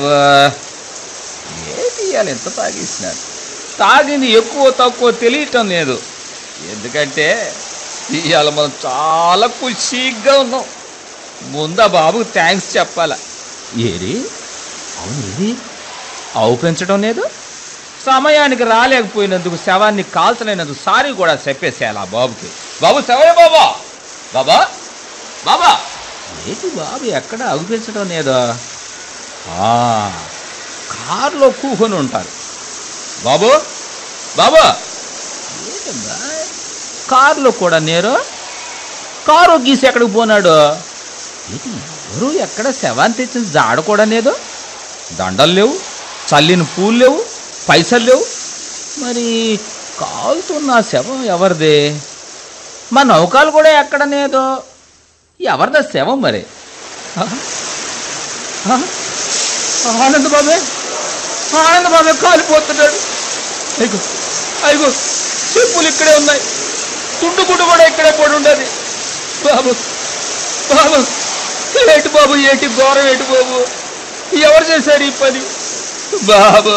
ఏంటి ఇవాళ ఎంత తాగేసినారు తాగింది ఎక్కువ తక్కువ తెలియటం లేదు ఎందుకంటే ఇవాళ మనం చాలా ఖుషీగా ఉన్నాం ముందా బాబుకు థ్యాంక్స్ చెప్పాలా ఏరి అవును ఏది ఆవు పెంచడం లేదు సమయానికి రాలేకపోయినందుకు శవాన్ని కాల్చలేనందుకు సారీ కూడా చెప్పేసేయాలి ఆ బాబుకి బాబు శవే బాబా బాబా బాబా ఏంటి బాబు ఎక్కడ అగు పెంచడం లేదో ఆ, కారులో కూకొని ఉంటారు బాబు బాబు ఏంటమ్మా? కారులో కూడా నేరు కారు గీసి ఎక్కడికి పోనాడు ఏంటి ఎవరు ఎక్కడ శవాన్ని తెచ్చిన జాడ కూడా లేదు దండలు లేవు చల్లిన పూలు లేవు పైసలు లేవు మరి కాలుతున్న ఆ శవం ఎవరిది మా నౌకాలు కూడా ఎక్కడ లేదు ఎవరిదా శవం మరి ఆ? ఆ? ఆనంద్ బాబే ఆనంద్ బాబే కాలిపోతున్నాడు అయ్యో అయ్యో చెప్పులు ఇక్కడే ఉన్నాయి తుండు గుడ్డు కూడా ఇక్కడే పడి ఉండదు బాబు బాబు ఏటి బాబు ఏటి ఘోరం ఏటి బాబు ఎవరు చేశారు ఈ పని బాబు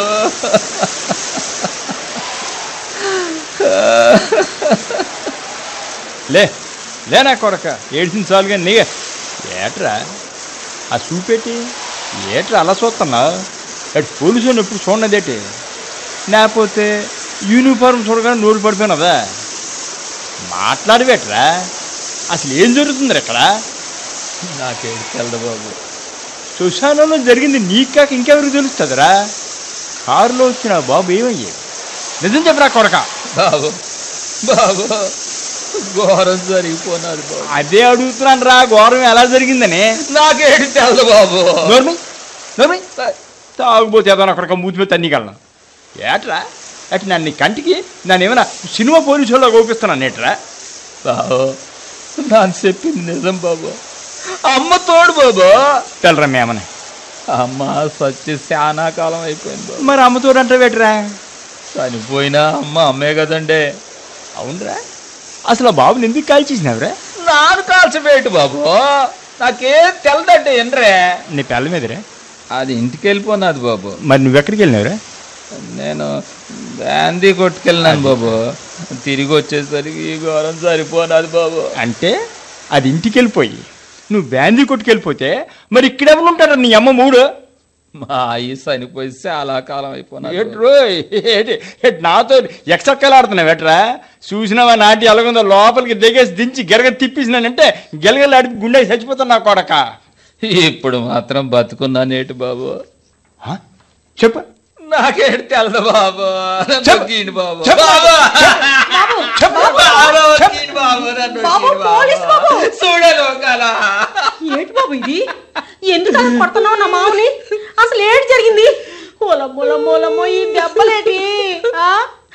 లే లేనా కొడక ఏడిసిన చాలుగా నీ ఏట్రా ఆ చూపెట్టి ఏట్రా అలా చూస్తున్నావు అటు పోలీసు ఎప్పుడు చూడనదేటి లేకపోతే యూనిఫామ్ చూడగానే నోరు పడిపోయినదా మాట్లాడవేట్రా అసలు ఏం జరుగుతుంది ఇక్కడ నాకేడు తెలదు బాబు శ్మశానంలో జరిగింది నీకు కాక ఇంకెవరికి తెలుస్తుందిరా కారులో వచ్చిన ఆ బాబు ఏమయ్యాడు నిజం చెప్పరా కొడక బాబు బాబు ఘోరం జరిగిపోనాడు బాబు అదే అడుగుతున్నాను రా ఘోరం ఎలా జరిగిందని నాకేడు తెలదు బాబు నోర్మి నోర్మి తాగుపోతే ఏదైనా అక్కడికి మూతి మీద తన్నిగలను ఏట్రా అటు నన్ను నీ కంటికి నన్ను ఏమైనా సినిమా పోలీసు వాళ్ళ కోపిస్తున్నాను ఏట్రా బాబు నాన్న చెప్పింది నిజం బాబు అమ్మ తోడు బాబు తెలరా మేమని అమ్మ సచ్చి చాలా కాలం అయిపోయింది బాబు మరి అమ్మతో అంటే వేట్రా చనిపోయినా అమ్మ అమ్మే కదండి అవునరా అసలు ఆ బాబుని ఎందుకు కాల్చేసినావురా నాను కాల్చబెట్టు బాబు నాకేం తెలదంటే ఏంట్రే నీ పిల్ల మీదరే అది ఇంటికి వెళ్ళిపోనాది బాబు మరి నువ్వు ఎక్కడికి వెళ్ళినావురా నేను బ్యాందీ కొట్టుకెళ్ళినాను బాబు తిరిగి వచ్చేసరికి ఈ ఘోరం సరిపోనాది బాబు అంటే అది ఇంటికి వెళ్ళిపోయి నువ్వు బ్యాందీ కొట్టుకెళ్ళిపోతే మరి ఇక్కడ ఎవరు ఉంటారా నీ అమ్మ మూడు మా అయ్యి చనిపోయి చాలా కాలం అయిపోయినాడు ఏట్రో ఏంటి ఏంటి నాతో ఎక్సక్కలు ఆడుతున్నావు ఎట్రా చూసినావా నాటి ఎలాగుందో లోపలికి దిగేసి దించి గెరగ తిప్పేసినానంటే గెలగలు ఆడి గుండె చచ్చిపోతాను నా కొడక ఇప్పుడు మాత్రం బతుకున్నానేటి బాబు హ? చెప్పు నాకేడు తెలదు బాబు నన్ను చెప్పు. వకీలు బాబు చెప్పు. బాబు. చెప్పు. బాబు, వకీలు బాబు, నన్ను బాబు, వకీలు పోలీస్ బాబు. చూడను కదా ఏంటి బాబు ఇది ఎందుకు అలా కొడుతున్నావు నా మామని అసలు ఏంటి జరిగింది మూల మూలమ్మో ఈ దెబ్బలేటి ఆ?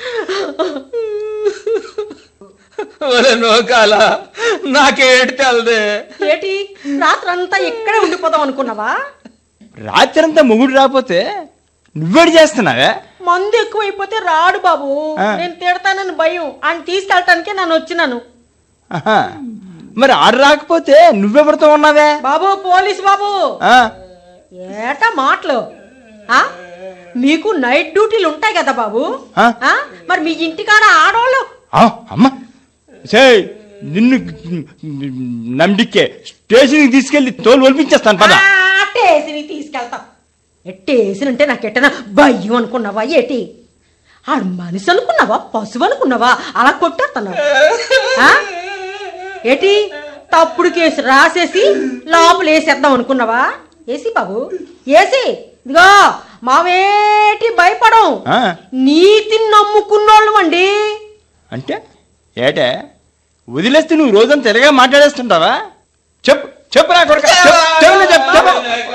ఒరే నోకాల నాకేడు తెలదే ఏటి రాత్రంతా ఇక్కడే ఉండిపోదాం అనుకున్నావా రాత్రంతా మొగుడు రాకపోతే నువ్వేడు చేస్తున్నావే మందు ఎక్కువైపోతే రాడు బాబు ఆ. నేను తిడతానని భయం ఆయన తీసుకెళ్ళటానికే నేను వచ్చినాను ఆహా. మరి ఆడు రాకపోతే నువ్వెవరితో ఉన్నావే బాబు పోలీస్ బాబు ఆ? ఏటా మాటలు ఆ? మీకు నైట్ డ్యూటీలు ఉంటాయి కదా బాబు ఆ? ఆ? మరి మీ ఇంటికాడ ఆడవాళ్ళు ఆ, అమ్మా సే నిన్ను నమ్మిడికే స్టేషన్కి తీసుకెళ్ళి తోలు ఒలిపించేస్తాను పద ఆ, టేసిని తీసుకెళ్తాం టేసిని అంటే నాకు ఎట్టనా భయం అనుకున్నావా ఏటి ఆడు మనిషి అనుకున్నావా పశువు అనుకున్నావా అలా కొట్టేస్తున్నావు ఆ? ఏటి తప్పుడు కేసు రాసేసి లోపల వేసేద్దాం అనుకున్నావా ఏసి బాబు ఏసి ఇదిగో మావేటి భయపడం ఆ, నీతిని నమ్ముకున్నోళ్ళు అండి అంటే ఏటే వదిలేస్తే నువ్వు రోజంతా తిరగా మాట్లాడేస్తుంటావా చెప్పు చెప్పు నా కొడుక చెప్పు చెప్పు, చెప్పు చెప్పు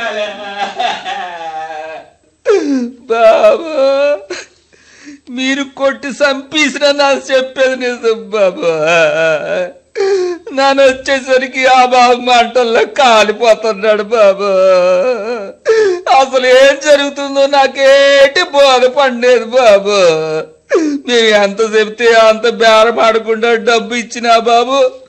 బాబు మీరు కొట్టి చంపేసిన నాకు చెప్పేది నిజం బాబు నన్ను వచ్చేసరికి ఆ బాబు మంటల్లో కాలిపోతున్నాడు బాబు అసలు ఏం జరుగుతుందో నాకేటి బోధ పండేది బాబు మేము ఎంత చెప్తే అంత బేరపడకుండా డబ్బు ఇచ్చినా బాబు